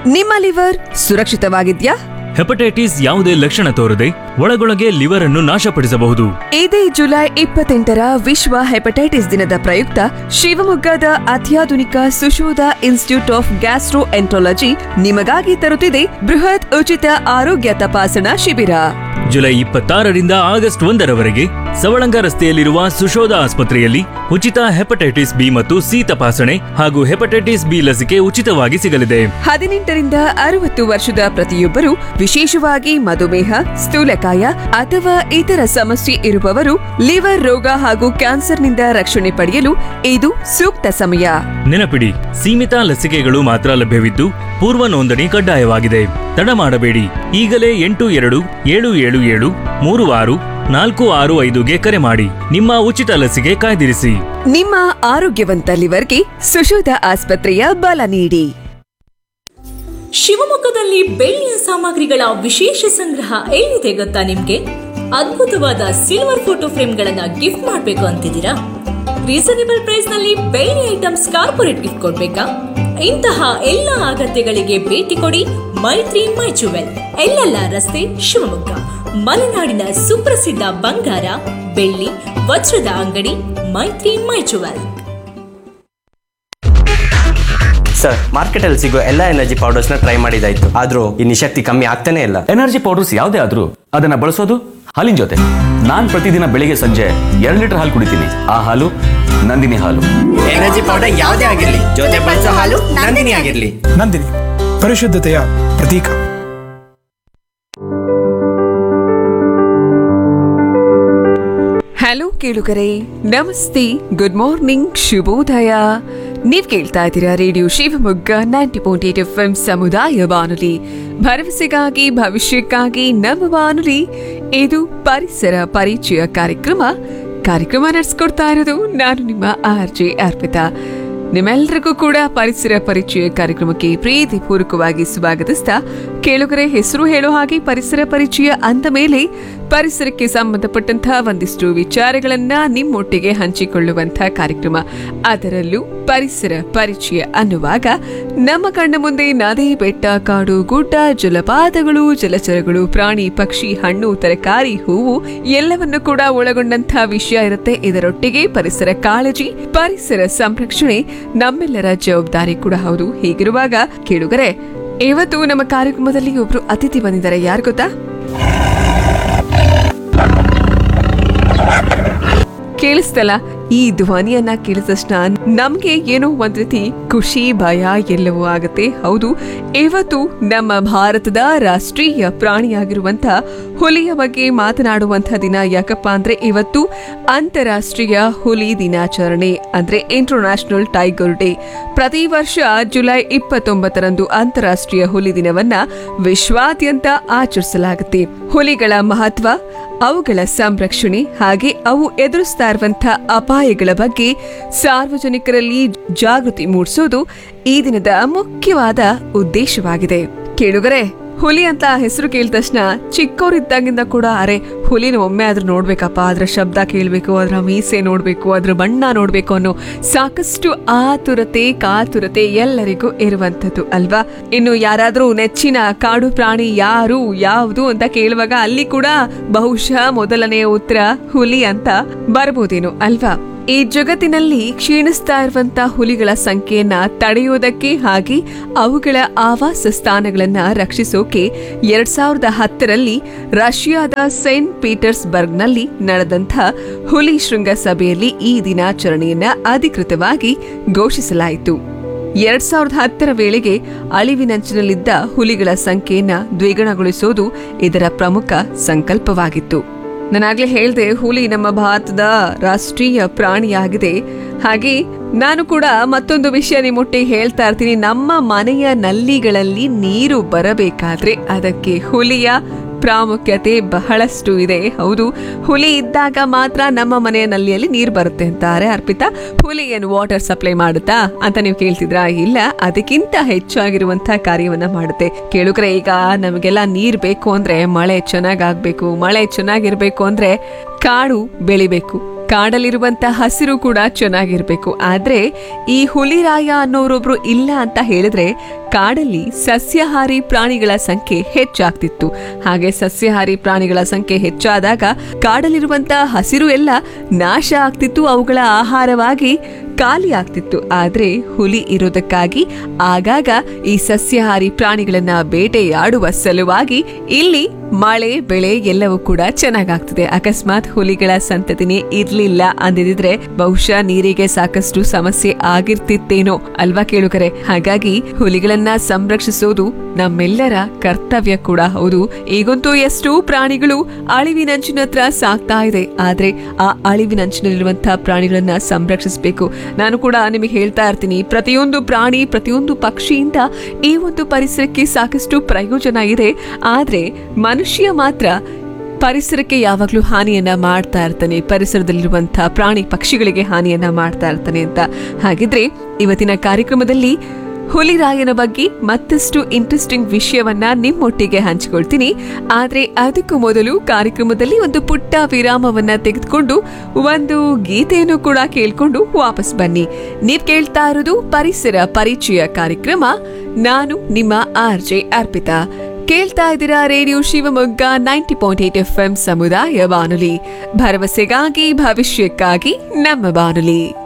ನಿಮ್ಮ liver ಸುರಕ್ಷಿತವಾಗಿದ್ಯಾ hepatitis ಯಾವುದೇ ಲಕ್ಷಣ ತೋರದೆ ಒಳಗೊಳಗೆ ಲಿವರ್ ಅನ್ನು ನಾಶಪಡಿಸಬಹುದು ಇದೇ ಜುಲೈ ಇಪ್ಪತ್ತೆಂಟರ ವಿಶ್ವ ಹೆಪಟೈಟಿಸ್ ದಿನದ ಪ್ರಯುಕ್ತ ಶಿವಮೊಗ್ಗದ ಅತ್ಯಾಧುನಿಕ Sushodha institute of gastroenterology ನಿಮಗಾಗಿ ತರುತ್ತಿದೆ ಬೃಹತ್ ಉಚಿತ ಆರೋಗ್ಯ ತಪಾಸಣಾ ಶಿಬಿರ ಜುಲೈ ಇಪ್ಪತ್ತಾರರಿಂದ ಆಗಸ್ಟ್ ಒಂದರವರೆಗೆ ಸವಳಂಗ ರಸ್ತೆಯಲ್ಲಿರುವ ಸುಶೋಧ ಆಸ್ಪತ್ರೆಯಲ್ಲಿ ಉಚಿತ ಹೆಪಟೈಟಿಸ್ ಬಿ ಮತ್ತು ಸಿ ತಪಾಸಣೆ ಹಾಗೂ ಹೆಪಟೈಟಿಸ್ ಬಿ ಲಸಿಕೆ ಉಚಿತವಾಗಿ ಸಿಗಲಿದೆ ಹದಿನೆಂಟರಿಂದ ಅರವತ್ತು ವರ್ಷದ ಪ್ರತಿಯೊಬ್ಬರು ವಿಶೇಷವಾಗಿ ಮಧುಮೇಹ ಸ್ಥೂಲಕಾಯ ಅಥವಾ ಇತರ ಸಮಸ್ಯೆ ಇರುವವರು ಲಿವರ್ ರೋಗ ಹಾಗೂ ಕ್ಯಾನ್ಸರ್ನಿಂದ ರಕ್ಷಣೆ ಪಡೆಯಲು ಇದು ಸೂಕ್ತ ಸಮಯ ನೆನಪಿಡಿ ಸೀಮಿತ ಲಸಿಕೆಗಳು ಮಾತ್ರ ಲಭ್ಯವಿದ್ದು ಪೂರ್ವ ನೋಂದಣಿ ಕಡ್ಡಾಯವಾಗಿದೆ ತಡ ಮಾಡಬೇಡಿ ಈಗಲೇ ಎಂಟು ಎರಡು ಏಳು ಏಳು ಏಳು ಮೂರು ಆರು ನಾಲ್ಕು ಆರು ಐದುಗೆ ಕರೆ ಮಾಡಿ ನಿಮ್ಮ ಉಚಿತ ಲಸಿಕೆ ಕಾಯ್ದಿರಿಸಿ ನಿಮ್ಮ ಆರೋಗ್ಯವಂತ ಲಿವರ್ಗೆ ಸುಶೋಧ ಆಸ್ಪತ್ರೆಯ ಬಲ ನೀಡಿ ಶಿವಮೊಗ್ಗದಲ್ಲಿ ಬೆಳ್ಳಿಯ ಸಾಮಗ್ರಿಗಳ ವಿಶೇಷ ಸಂಗ್ರಹ ಎಲ್ಲಿದೆ ಗೊತ್ತಾ ನಿಮ್ಗೆ ಅದ್ಭುತವಾದ ಸಿಲ್ವರ್ ಫೋಟೋ ಫ್ರೇಮ್ಗಳನ್ನ ಗಿಫ್ಟ್ ಮಾಡಬೇಕು ಅಂತಿದ್ದೀರಾ ರೀಸನೇಬಲ್ ಪ್ರೈಸ್ ನಲ್ಲಿ ಬೆಳ್ಳಿ ಐಟಮ್ಸ್ ಕಾರ್ಪೊರೇಟ್ ಗಿಫ್ಟ್ ಕೊಡ್ಬೇಕಾ ಇಂತಹ ಎಲ್ಲ ಅಗತ್ಯಗಳಿಗೆ ಭೇಟಿ ಕೊಡಿ ಮೈತ್ರಿ ಮೈ ಜುವೆಲ್ ಎಲ್ಲೆಲ್ಲ ರಸ್ತೆ ಶಿವಮೊಗ್ಗ ಮಲೆನಾಡಿನ ಸುಪ್ರಸಿದ್ಧ ಬಂಗಾರ ಬೆಳ್ಳಿ ವಜ್ರದ ಅಂಗಡಿ ಮೈತ್ರಿ ಮೈ ಜುವೆಲ್ ಸರ್ ಮಾರ್ಕೆಟಲ್ಲಿ ಸಿಗೋ ಎಲ್ಲ ಎನರ್ಜಿ ಪೌಡರ್ಸ್ನ ಟ್ರೈ ಮಾಡಿದಾಯ್ತು ಆದ್ರೂ ಈ ನಿಶಕ್ತಿ ಕಮ್ಮಿ ಆಗ್ತಾನೆ ಇಲ್ಲ ಎನರ್ಜಿ ಪೌಡರ್ಸ್ ಯಾವುದೇ ಆದ್ರೂ ಅದನ್ನ ಬಳಸೋದು ಹಾಲಿನ ಜೊತೆ ನಾನ್ ಪ್ರತಿದಿನ ಬೆಳಿಗ್ಗೆ ಸಂಜೆ ಎರಡು ಲೀಟರ್ ಹಾಲು ಕುಡಿತೀನಿ ಆ ಹಾಲು ನಂದಿನಿ ಹಾಲು ಎನರ್ಜಿ ಪೌಡರ್ ಯಾವುದೇ ಆಗಿರ್ಲಿ ಜೊತೆ ಬಳಸೋ ಹಾಲು ನಂದಿನಿ ಆಗಿರ್ಲಿ ನಂದಿನಿ ಪರಿಶುದ್ಧತೆಯ ಪ್ರತೀಕ ಹಲೋ ಕೇಳುಗರೆ ನಮಸ್ತೆ ಗುಡ್ ಮಾರ್ನಿಂಗ್ ಶುಭೋದಯ ನೀವ್ ಕೇಳ್ತಾ ಇದ್ದೀರಾ radio Shivamogga ninety point eight F M ಸಮುದಾಯ ಬಾನುಲಿ ಭರವಸೆಗಾಗಿ ಭವಿಷ್ಯಕ್ಕಾಗಿ ನಮ್ಮ ಬಾನುಲಿ ಇದು ಪರಿಸರ ಪರಿಚಯ ಕಾರ್ಯಕ್ರಮ ಕಾರ್ಯಕ್ರಮ ನಡೆಸ್ಕೊಡ್ತಾ ಇರೋದು ನಾನು ನಿಮ್ಮ ಆರ್ ಜೆ ಅರ್ಪಿತಾ ನಿಮ್ಮೆಲ್ಲರಿಗೂ ಕೂಡ ಪರಿಸರ ಪರಿಚಯ ಕಾರ್ಯಕ್ರಮಕ್ಕೆ ಪ್ರೀತಿಪೂರ್ವಕವಾಗಿ ಸ್ವಾಗತಿಸ್ತಾ ಕೇಳುಗರೆ ಹೆಸರು ಹೇಳೋ ಹಾಗೆ ಪರಿಸರ ಪರಿಚಯ ಅಂದ ಮೇಲೆ ಪರಿಸರಕ್ಕೆ ಸಂಬಂಧಪಟ್ಟಂತಹ ಒಂದಿಷ್ಟು ವಿಚಾರಗಳನ್ನ ನಿಮ್ಮೊಟ್ಟಿಗೆ ಹಂಚಿಕೊಳ್ಳುವಂತಹ ಕಾರ್ಯಕ್ರಮ ಅದರಲ್ಲೂ ಪರಿಸರ ಪರಿಚಯ ಅನ್ನುವಾಗ ನಮ್ಮ ಕಣ್ಣ ಮುಂದೆ ನದಿ ಬೆಟ್ಟ ಕಾಡು ಗುಡ್ಡ ಜಲಪಾತಗಳು ಜಲಚರಗಳು ಪ್ರಾಣಿ ಪಕ್ಷಿ ಹಣ್ಣು ತರಕಾರಿ ಹೂವು ಎಲ್ಲವನ್ನು ಕೂಡ ಒಳಗೊಂಡಂತಹ ವಿಷಯ ಇರುತ್ತೆ ಇದರೊಟ್ಟಿಗೆ ಪರಿಸರ ಕಾಳಜಿ ಪರಿಸರ ಸಂರಕ್ಷಣೆ ನಮ್ಮೆಲ್ಲರ ಜವಾಬ್ದಾರಿ ಕೂಡ ಹೌದು ಹೀಗಿರುವಾಗ ಕೇಳುಗರೆ ಇವತ್ತು ನಮ್ಮ ಕಾರ್ಯಕ್ರಮದಲ್ಲಿ ಒಬ್ರು ಅತಿಥಿ ಬಂದಿದ್ದಾರೆ ಯಾರು ಗೊತ್ತಾ ಕೇಳಿಸ್ತಲ್ಲ ಈ ಧ್ವನಿಯನ್ನ ಕೇಳಿದಷ್ಟ ನಮ್ಗೆ ಏನೋ ಒಂದ್ ರೀತಿ ಖುಷಿ ಭಯ ಎಲ್ಲವೂ ಆಗುತ್ತೆ ಹೌದು ಇವತ್ತು ನಮ್ಮ ಭಾರತದ ರಾಷ್ಟ್ರೀಯ ಪ್ರಾಣಿಯಾಗಿರುವಂತ ಹುಲಿಯ ಬಗ್ಗೆ ಮಾತನಾಡುವಂತ ದಿನ ಯಾಕಪ್ಪ ಅಂದ್ರೆ ಇವತ್ತು ಅಂತಾರಾಷ್ಟ್ರೀಯ ಹುಲಿ ದಿನಾಚರಣೆ ಅಂದ್ರೆ ಇಂಟರ್ನ್ಯಾಷನಲ್ ಟೈಗರ್ ಡೇ ಪ್ರತಿ ವರ್ಷ ಜುಲೈ ಇಪ್ಪತ್ತೊಂಬತ್ತರಂದು ಅಂತಾರಾಷ್ಟ್ರೀಯ ಹುಲಿ ದಿನವನ್ನ ವಿಶ್ವಾದ್ಯಂತ ಆಚರಿಸಲಾಗುತ್ತೆ ಹುಲಿಗಳ ಮಹತ್ವ ಅವುಗಳ ಸಂರಕ್ಷಣೆ ಹಾಗೆ ಅವು ಎದುರಿಸ್ತಾ ಇರುವಂತಹ ಅಪಾಯಗಳ ಬಗ್ಗೆ ಸಾರ್ವಜನಿಕರಲ್ಲಿ ಜಾಗೃತಿ ಮೂಡಿಸೋದು ಈ ದಿನದ ಮುಖ್ಯವಾದ ಉದ್ದೇಶವಾಗಿದೆ ಕೇಳುಗರೆ ಹುಲಿ ಅಂತ ಹೆಸರು ಕೇಳಿದ ತಕ್ಷಣ ಚಿಕ್ಕವರಿದ್ದಾಗಿಂದ ಕೂಡ ಅರೆ ಹುಲಿನ ಒಮ್ಮೆ ಆದ್ರೂ ನೋಡ್ಬೇಕಪ್ಪ ಅದ್ರ ಶಬ್ದ ಕೇಳಬೇಕು ಅದರ ಮೀಸೆ ನೋಡ್ಬೇಕು ಅದ್ರ ಬಣ್ಣ ನೋಡ್ಬೇಕು ಅನ್ನೋ ಸಾಕಷ್ಟು ಆತುರತೆ ಕಾತುರತೆ ಎಲ್ಲರಿಗೂ ಇರುವಂತದ್ದು ಅಲ್ವಾ ಇನ್ನು ಯಾರಾದ್ರೂ ನೆಚ್ಚಿನ ಕಾಡು ಪ್ರಾಣಿ ಯಾರು ಯಾವುದು ಅಂತ ಕೇಳುವಾಗ ಅಲ್ಲಿ ಕೂಡ ಬಹುಶಃ ಮೊದಲನೆಯ ಉತ್ತರ ಹುಲಿ ಅಂತ ಬರ್ಬೋದೇನೋ ಅಲ್ವಾ ಈ ಜಗತ್ತಿನಲ್ಲಿ ಕ್ಷೀಣಿಸ್ತಾ ಇರುವಂತ ಹುಲಿಗಳ ಸಂಖ್ಯೆಯನ್ನ ತಡೆಯೋದಕ್ಕೆ ಹಾಗೆ ಅವುಗಳ ಆವಾಸ ಸ್ಥಾನಗಳನ್ನ ರಕ್ಷಿಸೋಕೆ ಎರಡ್ ಸಾವಿರದ ಹತ್ತರಲ್ಲಿ ರಷ್ಯಾದ ಸೇಂಟ್ ಪೀಟರ್ಸ್ಬರ್ಗ್ನಲ್ಲಿ ನಡೆದಂಥ ಹುಲಿ ಶೃಂಗಸಭೆಯಲ್ಲಿ ಈ ದಿನಾಚರಣೆಯನ್ನ ಅಧಿಕೃತವಾಗಿ ಘೋಷಿಸಲಾಯಿತು ಎರಡ್ ಸಾವಿರದ ಹತ್ತರ ವೇಳೆಗೆ ಅಳಿವಿನಂಚಿನಲ್ಲಿದ್ದ ಹುಲಿಗಳ ಸಂಖ್ಯೆಯನ್ನ ದ್ವಿಗುಣಗೊಳಿಸೋದು ಇದರ ಪ್ರಮುಖ ಸಂಕಲ್ಪವಾಗಿತ್ತು ನಾನಾಗ್ಲೇ ಹೇಳ್ದೆ ಹುಲಿ ನಮ್ಮ ಭಾರತದ ರಾಷ್ಟ್ರೀಯ ಪ್ರಾಣಿಯಾಗಿದೆ ಹಾಗೆ ನಾನು ಕೂಡ ಮತ್ತೊಂದು ವಿಷಯ ನಿಮ್ಮೊಟ್ಟಿಗೆ ಹೇಳ್ತಾ ಇರ್ತೀನಿ ನಮ್ಮ ಮನೆಯ ನಲ್ಲಿಗಳಲ್ಲಿ ನೀರು ಬರಬೇಕಾದ್ರೆ ಅದಕ್ಕೆ ಹುಲಿಯ ಪ್ರಾಮುಖ್ಯತೆ ಬಹಳಷ್ಟು ಇದೆ ಹೌದು ಹುಲಿ ಇದ್ದಾಗ ಮಾತ್ರ ನಮ್ಮ ಮನೆಯ ನಲ್ಲಿಯಲ್ಲಿ ನೀರು ಬರುತ್ತೆ ಅಂತಾರೆ ಅರ್ಪಿತಾ ಹುಲಿ ಏನು ವಾಟರ್ ಸಪ್ಲೈ ಮಾಡುತ್ತಾ ಅಂತ ನೀವು ಕೇಳ್ತಿದ್ರಾ ಇಲ್ಲ ಅದಕ್ಕಿಂತ ಹೆಚ್ಚಾಗಿರುವಂತಹ ಕಾರ್ಯವನ್ನ ಮಾಡುತ್ತೆ ಕೇಳುಗ್ರೆ ಈಗ ನಮಗೆಲ್ಲ ನೀರ್ ಬೇಕು ಅಂದ್ರೆ ಮಳೆ ಚೆನ್ನಾಗಾಗ್ಬೇಕು ಮಳೆ ಚೆನ್ನಾಗಿರ್ಬೇಕು ಅಂದ್ರೆ ಕಾಡು ಬೆಳಿಬೇಕು ಕಾಡಲ್ಲಿರುವಂತ ಹಸಿರು ಕೂಡ ಚೆನ್ನಾಗಿರ್ಬೇಕು ಆದ್ರೆ ಈ ಹುಲಿರಾಯ ಅನ್ನೋರೊಬ್ರು ಇಲ್ಲ ಅಂತ ಹೇಳಿದ್ರೆ ಕಾಡಲ್ಲಿ ಸಸ್ಯಾಹಾರಿ ಪ್ರಾಣಿಗಳ ಸಂಖ್ಯೆ ಹೆಚ್ಚಾಗ್ತಿತ್ತು ಹಾಗೆ ಸಸ್ಯಾಹಾರಿ ಪ್ರಾಣಿಗಳ ಸಂಖ್ಯೆ ಹೆಚ್ಚಾದಾಗ ಕಾಡಲ್ಲಿರುವಂತ ಹಸಿರು ಎಲ್ಲ ನಾಶ ಆಗ್ತಿತ್ತು ಅವುಗಳ ಆಹಾರವಾಗಿ ಖಾಲಿ ಆಗ್ತಿತ್ತು ಆದ್ರೆ ಹುಲಿ ಇರೋದಕ್ಕಾಗಿ ಆಗಾಗ ಈ ಸಸ್ಯಾಹಾರಿ ಪ್ರಾಣಿಗಳನ್ನ ಬೇಟೆಯಾಡುವ ಸಲುವಾಗಿ ಇಲ್ಲಿ ಮಳೆ ಬೆಳೆ ಎಲ್ಲವೂ ಕೂಡ ಚೆನ್ನಾಗಾಗ್ತದೆ ಅಕಸ್ಮಾತ್ ಹುಲಿಗಳ ಸಂತತಿನೇ ಇರ್ಲಿಲ್ಲ ಅಂದಿದ್ರೆ ಬಹುಶಃ ನೀರಿಗೆ ಸಾಕಷ್ಟು ಸಮಸ್ಯೆ ಆಗಿರ್ತಿತ್ತೇನೋ ಅಲ್ವಾ ಕೇಳುಗರೆ ಹಾಗಾಗಿ ಹುಲಿಗಳನ್ನ ಸಂರಕ್ಷಿಸೋದು ನಮ್ಮೆಲ್ಲರ ಕರ್ತವ್ಯ ಕೂಡ ಹೌದು ಈಗಂತೂ ಎಷ್ಟೋ ಪ್ರಾಣಿಗಳು ಅಳಿವಿನಂಚಿನ ಹತ್ರ ಸಾಕ್ತಾ ಇದೆ ಆದ್ರೆ ಆ ಅಳಿವಿನಂಚಿನಲ್ಲಿರುವಂತಹ ಪ್ರಾಣಿಗಳನ್ನ ಸಂರಕ್ಷಿಸಬೇಕು ನಾನು ಕೂಡ ನಿಮಗೆ ಹೇಳ್ತಾ ಇರ್ತೀನಿ ಪ್ರತಿಯೊಂದು ಪ್ರಾಣಿ ಪ್ರತಿಯೊಂದು ಪಕ್ಷಿಯಿಂದ ಈ ಒಂದು ಪರಿಸರಕ್ಕೆ ಸಾಕಷ್ಟು ಪ್ರಯೋಜನ ಇದೆ ಆದ್ರೆ ಮನುಷ್ಯ ಮಾತ್ರ ಪರಿಸರಕ್ಕೆ ಯಾವಾಗ್ಲೂ ಹಾನಿಯನ್ನ ಮಾಡ್ತಾ ಇರ್ತಾನೆ ಪರಿಸರದಲ್ಲಿರುವಂತಹ ಪ್ರಾಣಿ ಪಕ್ಷಿಗಳಿಗೆ ಹಾನಿಯನ್ನ ಮಾಡ್ತಾ ಇರ್ತಾನೆ ಅಂತ ಹಾಗಿದ್ರೆ ಇವತ್ತಿನ ಕಾರ್ಯಕ್ರಮದಲ್ಲಿ ಹುಲಿರಾಯನ ಬಗ್ಗೆ ಮತ್ತಷ್ಟು ಇಂಟ್ರೆಸ್ಟಿಂಗ್ ವಿಷಯವನ್ನ ನಿಮ್ಮೊಟ್ಟಿಗೆ ಹಂಚಿಕೊಳ್ತೀನಿ ಆದ್ರೆ ಅದಕ್ಕೂ ಮೊದಲು ಕಾರ್ಯಕ್ರಮದಲ್ಲಿ ಒಂದು ಪುಟ್ಟ ವಿರಾಮವನ್ನ ತೆಗೆದುಕೊಂಡು ಒಂದು ಗೀತೆಯನ್ನು ಕೂಡ ಕೇಳ್ಕೊಂಡು ವಾಪಸ್ ಬನ್ನಿ ನೀವ್ ಕೇಳ್ತಾ ಇರೋದು ಪರಿಸರ ಪರಿಚಯ ಕಾರ್ಯಕ್ರಮ ನಾನು ನಿಮ್ಮ ಆರ್ ಜೆ ಅರ್ಪಿತಾ ಕೇಳ್ತಾ ಇದ್ದೀರಾ radio Shivamogga ninety point eight F M ಸಮುದಾಯ ಬಾನುಲಿ ಭರವಸೆಗಾಗಿ ಭವಿಷ್ಯಕ್ಕಾಗಿ ನಮ್ಮ ಬಾನುಲಿ